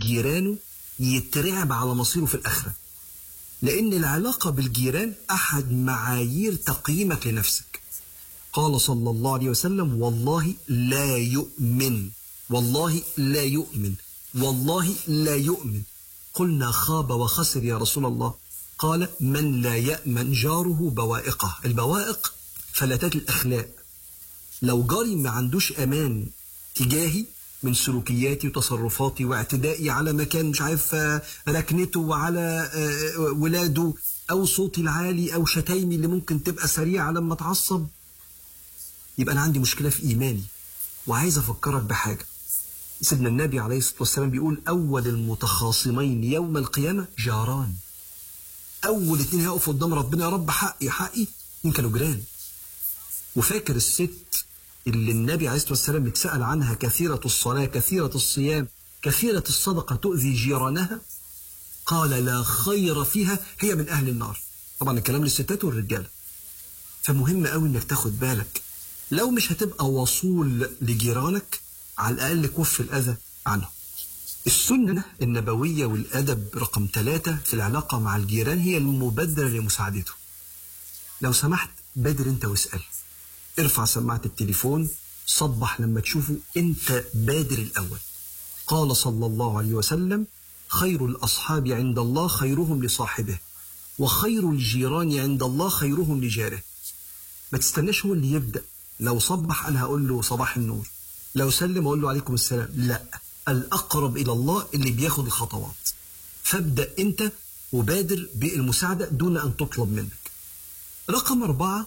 جيرانه يترعب على مصيره في الآخرة لأن العلاقة بالجيران أحد معايير تقييمك لنفسك قال صلى الله عليه وسلم والله لا يؤمن والله لا يؤمن والله لا يؤمن قلنا خاب وخسر يا رسول الله قال من لا يأمن جاره بوائقه البوائق فلتات الأخلاق لو جاري ما عندوش أمان تجاهي من سلوكياتي وتصرفاتي واعتدائي على مكان مش عارف ركنته وعلى ولاده أو صوتي العالي أو شتايمي اللي ممكن تبقى سريعة لما اتعصب يبقى أنا عندي مشكلة في إيماني وعايز أفكرك بحاجة سيدنا النبي عليه الصلاة والسلام بيقول أول المتخاصمين يوم القيامة جاران أول اتنين هيقفوا قدام ربنا يا رب حقي حقي اتنين كانوا جيران وفاكر الست اللي النبي عليه الصلاة والسلام اتسأل عنها كثيرة الصلاة كثيرة الصيام كثيرة الصدقة تؤذي جيرانها قال لا خير فيها هي من أهل النار طبعا الكلام للستات والرجالة فمهم قوي انك تاخد بالك لو مش هتبقى وصول لجيرانك على الأقل كف الأذى عنهم السنة النبوية والأدب رقم ثلاثة في العلاقة مع الجيران هي المبادرة لمساعدته لو سمحت بادر انت واسأل ارفع سماعة التليفون صبح لما تشوفه انت بادر الأول قال صلى الله عليه وسلم خير الأصحاب عند الله خيرهم لصاحبه وخير الجيران عند الله خيرهم لجاره ما تستناش هو اللي يبدأ لو صبح أنا هقول له صباح النور لو سلم أقول له عليكم السلام لا الأقرب إلى الله اللي بياخد الخطوات فابدأ أنت وبادر بالمساعدة دون أن تطلب منك رقم أربعة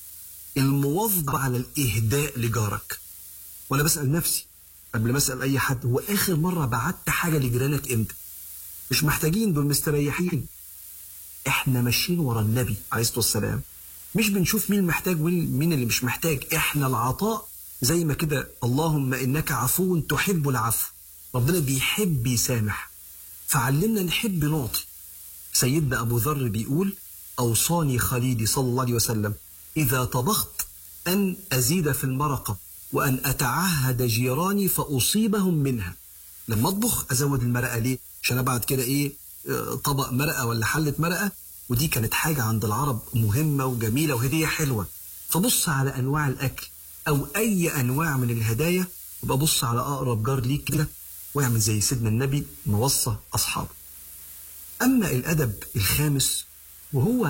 المواظبة على الإهداء لجارك وأنا بسأل نفسي قبل ما أسأل أي حد هو آخر مرة بعت حاجة لجيرانك إمتى مش محتاجين دول مستريحين إحنا ماشيين ورا النبي عليه الصلاة والسلام مش بنشوف مين محتاج ومين اللي مش محتاج إحنا العطاء زي ما كده اللهم إنك عفو تحب العفو ربنا بيحب يسامح فعلمنا نحب نعطي سيدنا أبو ذر بيقول أوصاني خليلي صلى الله عليه وسلم إذا طبخت أن أزيد في المرقة وأن أتعهد جيراني فأصيبهم منها لما أطبخ أزود المرقة ليه عشان أبعد كده إيه طبق مرقة ولا حلة مرقة ودي كانت حاجة عند العرب مهمة وجميلة وهدية حلوة فبص على أنواع الأكل أو أي أنواع من الهدايا وبقى بص على أقرب جار ليك كده واعمل زي سيدنا النبي موصى أصحابه أما الأدب الخامس وهو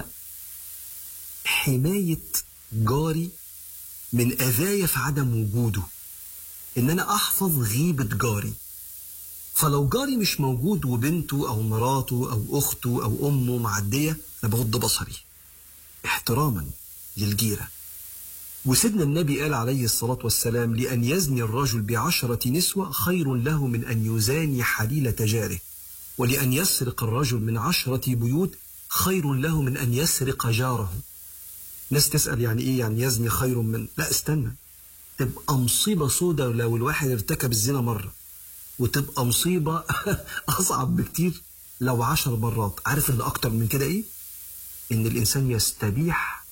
حماية جاري من أذايا في عدم وجوده إن أنا أحفظ غيبة جاري فلو جاري مش موجود وبنته أو مراته أو أخته أو أمه معدية أنا بغض بصري احتراما للجيرة وسيدنا النبي قال عليه الصلاة والسلام لأن يزني الرجل بعشرة نسوة خير له من أن يزاني حليلة جاره ولأن يسرق الرجل من عشرة بيوت خير له من أن يسرق جاره ناس تسأل يعني إيه يعني يزني خير من لا استنى تبقى مصيبة سودة لو الواحد ارتكب الزنا مرة وتبقى مصيبة أصعب بكتير لو عشر مرات عارف اللي أكتر من كده إيه إن الإنسان يستبيح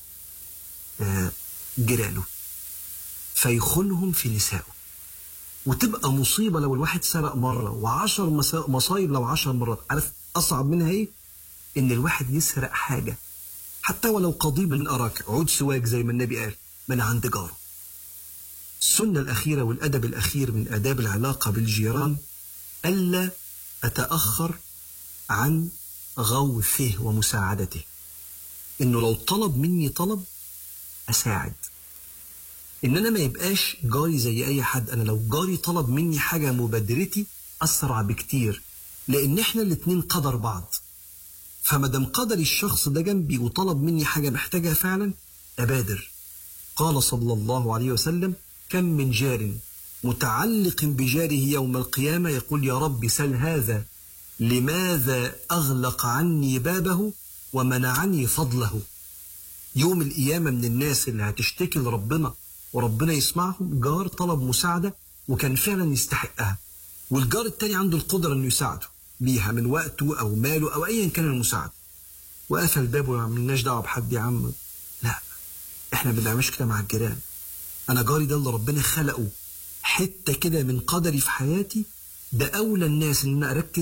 جيرانه فيخونهم في نسائه وتبقى مصيبة لو الواحد سرق مرة وعشر مصايب لو عشر مرات عارف أصعب منها إيه إن الواحد يسرق حاجة حتى ولو قضيب من أراك عود سواك زي ما النبي قال من عند جاره السنة الأخيرة والأدب الأخير من آداب العلاقة بالجيران ألا أتأخر عن غوثه ومساعدته إنه لو طلب مني طلب أساعد إن أنا ما يبقاش جاري زي أي حد أنا لو جاري طلب مني حاجة مبادرتي أسرع بكتير لأن إحنا الاتنين قدر بعض فما دام قدر الشخص ده جنبي وطلب مني حاجة محتاجها فعلا أبادر قال صلى الله عليه وسلم كم من جار متعلق بجاره يوم القيامة يقول يا رب سل هذا لماذا أغلق عني بابه ومنعني فضله يوم القيامة من الناس اللي هتشتكي لربنا وربنا يسمعهم جار طلب مساعدة وكان فعلا يستحقها والجار التاني عنده القدرة انه يساعده بيها من وقته او ماله او ايا كان المساعدة وقفل بابه وما عملناش دعوة بحد يا عم لا احنا ما بنعملش كده مع الجيران انا جاري ده اللي ربنا خلقه حتة كده من قدري في حياتي ده اولى الناس ان انا اركز